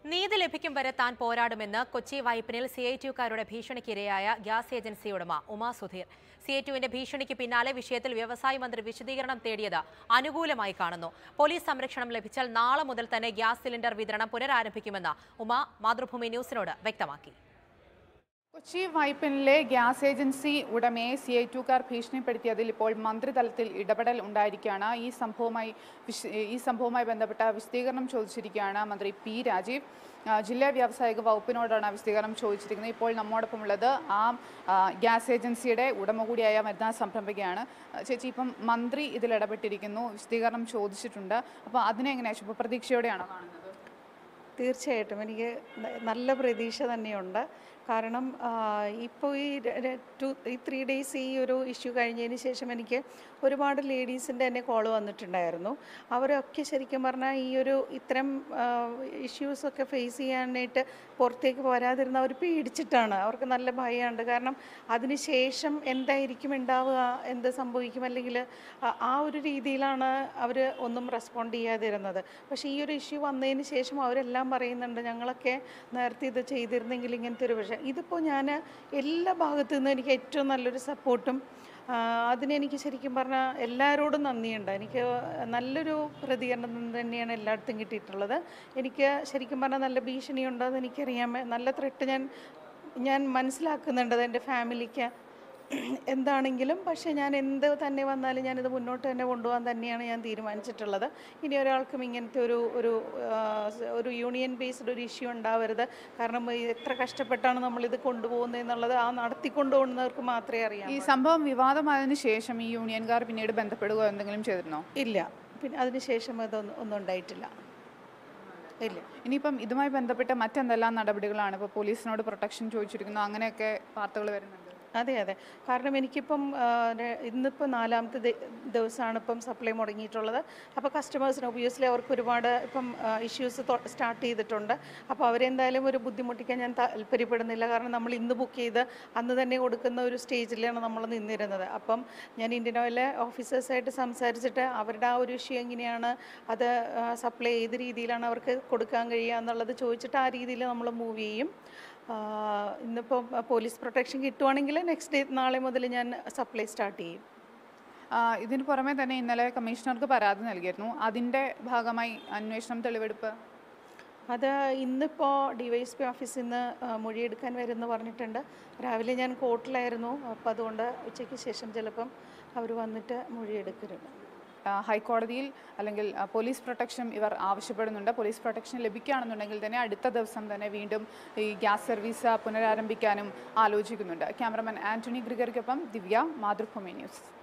നീതി ലഭിക്കും വരെ താൻ പോരാടുമെന്ന് കൊച്ചി വൈപ്പിനിൽ സി ഐ ടിയുക്കാരുടെ ഭീഷണിക്കിരയായ ഗ്യാസ് ഏജൻസി ഉടമ ഉമാ സുധീർ സി ഐ ടിയുവിന്റെ ഭീഷണിക്ക് പിന്നാലെ വിഷയത്തിൽ വ്യവസായ മന്ത്രി വിശദീകരണം തേടിയത് അനുകൂലമായി കാണുന്നു പോലീസ് സംരക്ഷണം ലഭിച്ചാൽ നാളെ മുതൽ തന്നെ ഗ്യാസ് സിലിണ്ടർ വിതരണം പുനരാരംഭിക്കുമെന്ന് ഉമ മാതൃഭൂമി ന്യൂസിനോട് വ്യക്തമാക്കി കൊച്ചി വൈപ്പിനിലെ ഗ്യാസ് ഏജൻസി ഉടമയെ സി ഐ ടുക്കാർ ഭീഷണിപ്പെടുത്തിയതിൽ ഇപ്പോൾ മന്ത്രിതലത്തിൽ ഇടപെടൽ ഉണ്ടായിരിക്കുകയാണ് ഈ സംഭവവുമായി വിശ- ഈ സംഭവവുമായി ബന്ധപ്പെട്ട വിശദീകരണം ചോദിച്ചിരിക്കുകയാണ് മന്ത്രി പി രാജീവ് ആ, ജില്ലാ വ്യാവസായിക വകുപ്പിനോടാണ് വിശദീകരണം ചോദിച്ചിരിക്കുന്നത് ഇപ്പോൾ നമ്മോടൊപ്പം ഉള്ളത് ആ ആ, ഗ്യാസ് ഏജൻസിയുടെ ഉടമ കൂടിയായ വനിതാ സംരംഭകയാണ് ആ, ചേച്ചി ഇപ്പം മന്ത്രി ഇതിൽ ഇടപെട്ടിരിക്കുന്നു വിശദീകരണം ചോദിച്ചിട്ടുണ്ട് അപ്പോൾ അതിനെ എങ്ങനെയാണ് ശുഭപ്രതീക്ഷയോടെയാണോ കാണുന്നത് തീർച്ചയായിട്ടും എനിക്ക് ന- നല്ല പ്രതീക്ഷ തന്നെയുണ്ട് കാരണം ഇപ്പോൾ ഈ ര- ര- ടു ഈ ത്രീ ഡേയ്സ് ഈ ഒരു ഇഷ്യൂ കഴിഞ്ഞതിന് ശേഷം എനിക്ക് ഒരുപാട് ലേഡീസിൻ്റെ തന്നെ കോൾ വന്നിട്ടുണ്ടായിരുന്നു അവരൊക്കെ ശരിക്കും പറഞ്ഞാൽ ഈ ഒരു ഇത്തരം ഇഷ്യൂസൊക്കെ ഫേസ് ചെയ്യാനായിട്ട് പുറത്തേക്ക് പോരാതിരുന്ന അവർ പേടിച്ചിട്ടാണ് അവർക്ക് നല്ല ഭയമുണ്ട് കാരണം അതിന് ശേഷം എന്തായിരിക്കും ഉണ്ടാവുക എന്ത് സംഭവിക്കും അല്ലെങ്കിൽ ആ- ആ ഒരു രീതിയിലാണ് അവർ ഒന്നും റെസ്പോണ്ട് ചെയ്യാതിരുന്നത് പക്ഷേ ഈ ഒരു ഇഷ്യൂ വന്നതിന് ശേഷം അവരെല്ലാം പറയുന്നുണ്ട് ഞങ്ങളൊക്കെ നേരത്തെ ഇത് ചെയ്തിരുന്നെങ്കിൽ ഇങ്ങനത്തെ ഒരു വിഷയം ഇതിപ്പോൾ ഞാൻ എല്ലാ ഭാഗത്തു നിന്നും എനിക്ക് ഏറ്റവും നല്ലൊരു സപ്പോർട്ടും അതിനെനിക്ക് ശരിക്കും പറഞ്ഞാൽ എല്ലാവരോടും നന്ദിയുണ്ട് എനിക്ക് നല്ലൊരു പ്രതികരണം തന്നെയാണ് എല്ലായിടത്തും കിട്ടിയിട്ടുള്ളത് എനിക്ക് ശരിക്കും പറഞ്ഞാൽ നല്ല ഭീഷണിയുണ്ടോ എന്ന് എനിക്കറിയാം നല്ല ത്രെട്ട് ഞാൻ ഞാൻ മനസ്സിലാക്കുന്നുണ്ട് അത് എൻ്റെ ഫാമിലിക്ക് എന്താണെങ്കിലും പക്ഷേ ഞാൻ എന്ത് തന്നെ വന്നാലും ഞാനിത് മുന്നോട്ട് തന്നെ കൊണ്ടുപോകാൻ തന്നെയാണ് ഞാൻ തീരുമാനിച്ചിട്ടുള്ളത് ഇനി ഒരാൾക്കും ഇങ്ങനത്തെ ഒരു ഒരു ആ, ഒരു യൂണിയൻ ബേസ്ഡ് ഒരു ഇഷ്യൂ ഉണ്ടാവരുത് കാരണം ഈ എത്ര കഷ്ടപ്പെട്ടാണ് നമ്മളിത് കൊണ്ടുപോകുന്നത് എന്നുള്ളത് ആ നടത്തിക്കൊണ്ടു പോകുന്നവർക്ക് മാത്രമേ അറിയാം ഈ സംഭവം വിവാദമായതിനു ശേഷം ഈ യൂണിയൻകാർ പിന്നീട് ബന്ധപ്പെടുകയോ എന്തെങ്കിലും ചെയ്തിരുന്നോ ഇല്ല പിന്നെ അതിനുശേഷം അതൊന്നും ഒന്നും ഉണ്ടായിട്ടില്ല ഇല്ല ഇനിയിപ്പം ഇതുമായി ബന്ധപ്പെട്ട് മറ്റെന്തെല്ലാം നടപടികളാണ് ഇപ്പോൾ പോലീസിനോട് പ്രൊട്ടക്ഷൻ ചോദിച്ചിരിക്കുന്നു അങ്ങനെയൊക്കെ വാർത്തകൾ വരുന്നുണ്ട് അതെ അതെ കാരണം എനിക്കിപ്പം ആ, ര- ഇന്നിപ്പോൾ നാലാമത്തെ ദി- ദിവസമാണ് ഇപ്പം സപ്ലൈ മുടങ്ങിയിട്ടുള്ളത് അപ്പോൾ കസ്റ്റമേഴ്സിന് ഒബിയസ്ലി അവർക്ക് ഒരുപാട് ഇപ്പം ഇഷ്യൂസ് സ്റ്റാർട്ട് ചെയ്തിട്ടുണ്ട് അപ്പോൾ അവരെന്തായാലും ഒരു ബുദ്ധിമുട്ടിക്കാൻ ഞാൻ താല്പര്യപ്പെടുന്നില്ല കാരണം നമ്മൾ ഇന്ന് ബുക്ക് ചെയ്ത് അന്ന് തന്നെ കൊടുക്കുന്ന ഒരു സ്റ്റേജിലാണ് നമ്മൾ നിന്നിരുന്നത് അപ്പം ഞാൻ ഇന്ത്യൻ ഓയിലെ ഓഫീസേഴ്സായിട്ട് സംസാരിച്ചിട്ട് അവരുടെ ആ ഒരു ഇഷ്യൂ എങ്ങനെയാണ് അത് സപ്ലൈ ഏത് രീതിയിലാണ് അവർക്ക് കൊടുക്കാൻ കഴിയുക എന്നുള്ളത് ചോദിച്ചിട്ട് ആ രീതിയിൽ നമ്മൾ മൂവ് ചെയ്യും ആഹ് ഇന്നിപ്പോൾ പോലീസ് പ്രൊട്ടക്ഷൻ കിട്ടുവാണെങ്കിൽ നെക്സ്റ്റ് ഡേ നാളെ മുതൽ ഞാൻ സപ്ലൈ സ്റ്റാർട്ട് ചെയ്യും ആ, ഇതിന് പുറമെ തന്നെ ഇന്നലെ കമ്മീഷണർക്ക് പരാതി നൽകിയിരുന്നു അതിൻ്റെ ഭാഗമായി അന്വേഷണം തെളിവെടുപ്പ് അത് ഇന്നിപ്പോൾ ഡി വൈ എസ് പി ഓഫീസിൽ നിന്ന് മൊഴിയെടുക്കാൻ വരുമെന്ന് പറഞ്ഞിട്ടുണ്ട് രാവിലെ ഞാൻ കോർട്ടിലായിരുന്നു അപ്പോൾ അതുകൊണ്ട് ഉച്ചയ്ക്ക് ശേഷം ചിലപ്പം അവർ വന്നിട്ട് മൊഴിയെടുക്കരുത് ആ, ഹൈക്കോടതിയിൽ അല്ലെങ്കിൽ ആ, പോലീസ് പ്രൊട്ടക്ഷൻ ഇവർ ആവശ്യപ്പെടുന്നുണ്ട് പോലീസ് പ്രൊട്ടക്ഷൻ ലഭിക്കുകയാണെന്നുണ്ടെങ്കിൽ തന്നെ അടുത്ത ദിവസം തന്നെ വീണ്ടും ഈ ഗ്യാസ് സർവീസ് പുനരാരംഭിക്കാനും ആലോചിക്കുന്നുണ്ട് ക്യാമറമാൻ ആന്റണി ഗ്രിഗറിക്കൊപ്പം ദിവ്യ മാതൃഭൂമി ന്യൂസ്